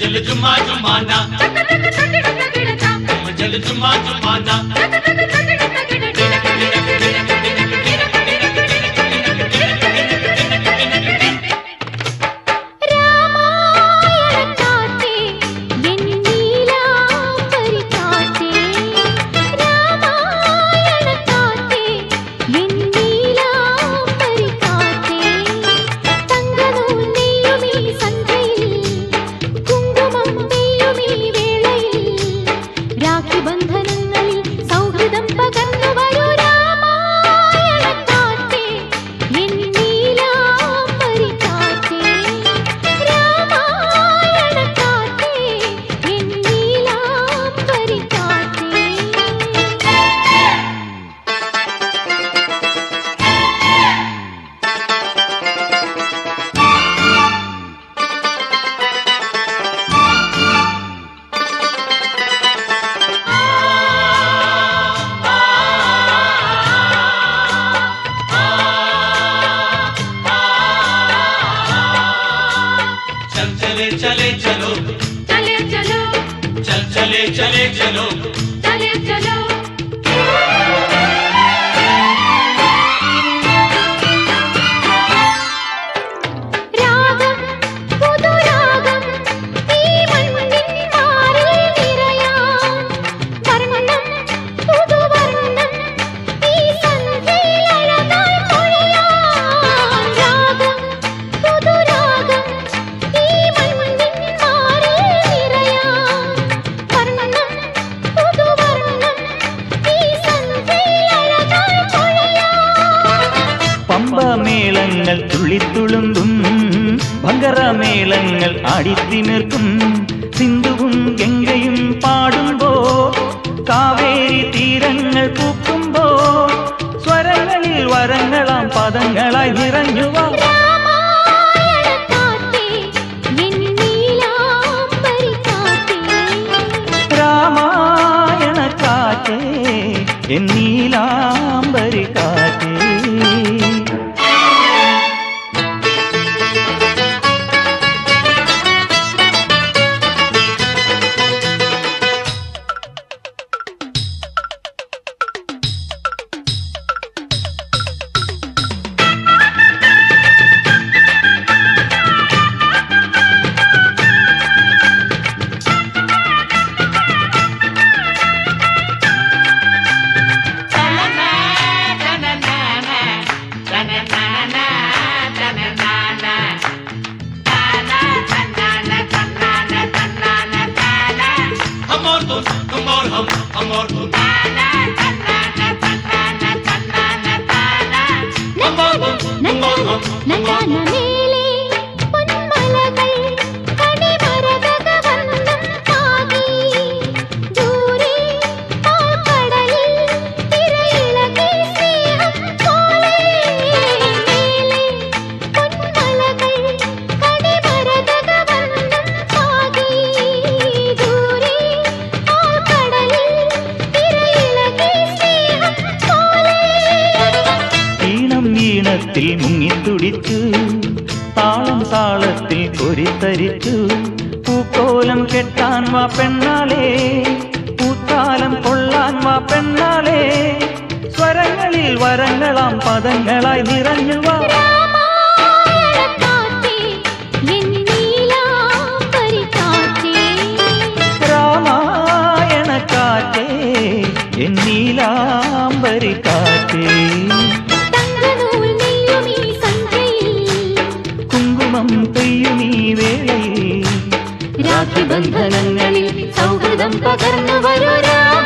മഞ്ചല് ചുമ്മാ ചുമ്മാന മഞ്ചല് ചുമ്മാ ചുമ്മാന രാമായണക്കാറ്റേ N നീലാംബരിക്കാറ്റേ രാമായണക്കാറ്റേ N നീലാംബരിക്കാറ്റേ തങ്കനൂൽ നെയ്യുമീ സന്ധ്യയിൽ കുങ്കുമം പെയ്യുമീ വേളയിൽ രാഖി ബന്ധനങ്ങളിൽ സൗഹൃദം പകർന്നു വരൂ രാമായണക്കാറ്റേ എൻ നീലാംബരിക്കാറ്റേ രാമായണക്കാറ്റേ എൻ നീലാംബരിക്കാറ്റേ चल चले चले चलो चले चलो चल चले चले चलो चले चलो രാഗം പുതുരാഗം ഈ മണ്ണിൻ മാറിൽ നിറയാം വർണ്ണം പുതുവർണ്ണം ഈ സന്ധ്യയിൽ അഴകായി പൊഴിയാം രാഗം പുതുരാഗം ഈ മണ്ണിൻ മാറിൽ നിറയാം വർണ്ണം പുതുവർണ്ണം ഈ സന്ധ്യയിൽ അഴകായി പൊഴിയാം പമ്പമേളങ്ങൾ തുള്ളിത്തുളുമ്പും ഭങ്കരമേളങ്ങൾ ആടിത്തിമിർക്കും സിന്ധുവും ഗംഗയും പാടുമ്പോ കാവേരി തീരങ്ങൾ പൂക്കുമ്പോ സ്വരങ്ങളിൽ വരങ്ങളാം പദങ്ങളായി നിറഞ്ഞുവാ രാമായണക്കാറ്റേ എൻ നീലാംബരിക്കാറ്റേ രാമായണ കാറ്റേ എന്നീലാംബരി കാറ്റേ हम और तुम तुम और हम हम और तुम हम और तुम तुम और हम हम और तुम നഗനമേലെ പൊന്മലകൾ കണിമരതകവർണ്ണം താകി ദൂരെ പാൽക്കടലിൽ തിരയിളകി സ്നേഹം പോലെ മേലെ പൊന്മലകൾ കണിമരതകവർണ്ണം താകി ദൂരെ പാൽക്കടലിൽ തിരയിളകി സ്നേഹം പോലെ ഈണം ഈണത്തിൽ മുങ്ങിത്തുടിച്ചു താളം താളത്തിൽ കൊരിത്തരിച്ചു പൂക്കോലം കെട്ടാൻ വാ പെണ്ണാലേ പൂത്താലം കൊള്ളാൻ വാ പെണ്ണാലേ സ്വരങ്ങളിൽ വരങ്ങളാം പദങ്ങളായി നിറഞ്ഞു വാ രാമായണക്കാറ്റേ എൻ നീലാംബരിക്കാറ്റേ രാമായണ കാറ്റേ എന്നീലാംബരി കാറ്റേ തങ്കനൂൽ നെയ്യുമീ സന്ധ്യയിൽ കുങ്കുമം പെയ്യുമീ വേളയിൽ രാഖി ബന്ധനങ്ങളിൽ സൗഹൃദം പകർന്നു വരൂ രാമ